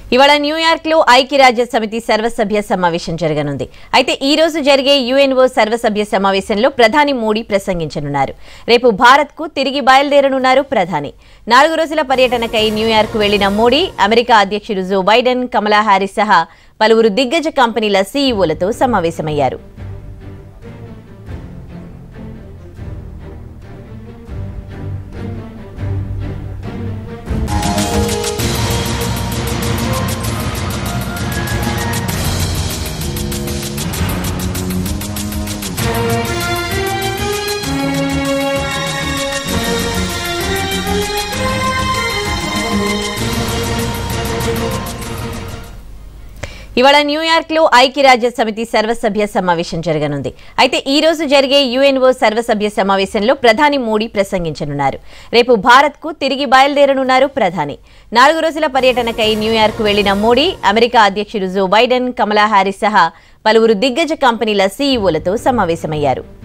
ఇవాళ న్యూయార్క్ లో ఐక్యరాజ్య సమితి సర్వసభ్య సమావేశం జరగనుంది అయితే ఈ రోజు జరిగే యుఎన్ఓ సర్వసభ్య సమావేశంలో ప్రధాని మోడీ ప్రసంగించనున్నారు రేపు భారత్ కు తిరిగి బయలుదేరనున్నారు ప్రధాని నాలుగు రోజుల పర్యటనకై న్యూయార్క్ వెళ్లిన మోడీ అమెరికా అధ్యక్షుడు జో బైడెన్ కమలా హ్యారిస్ సహా పలువురు దిగ్గజ కంపెనీల సీఈఓలతో సమావేశమయ్యారు ఇవాళ న్యూయార్క్ లో ఐక్యరాజ్య సమితి సర్వసభ్య సమావేశం జరగనుంది అయితే ఈ రోజు జరిగే యుఎన్ఓ సర్వసభ్య సమావేశంలో ప్రధాని మోడీ ప్రసంగించనున్నారు రేపు భారత్ కు తిరిగి బయలుదేరనున్నారు ప్రధాని నాలుగు రోజుల పర్యటనకై న్యూయార్క్ వెళ్లిన మోడీ అమెరికా అధ్యక్షుడు జో బైడెన్ కమలా హ్యారిస్ సహా పలువురు దిగ్గజ కంపెనీల సీఈఓలతో సమావేశమయ్యారు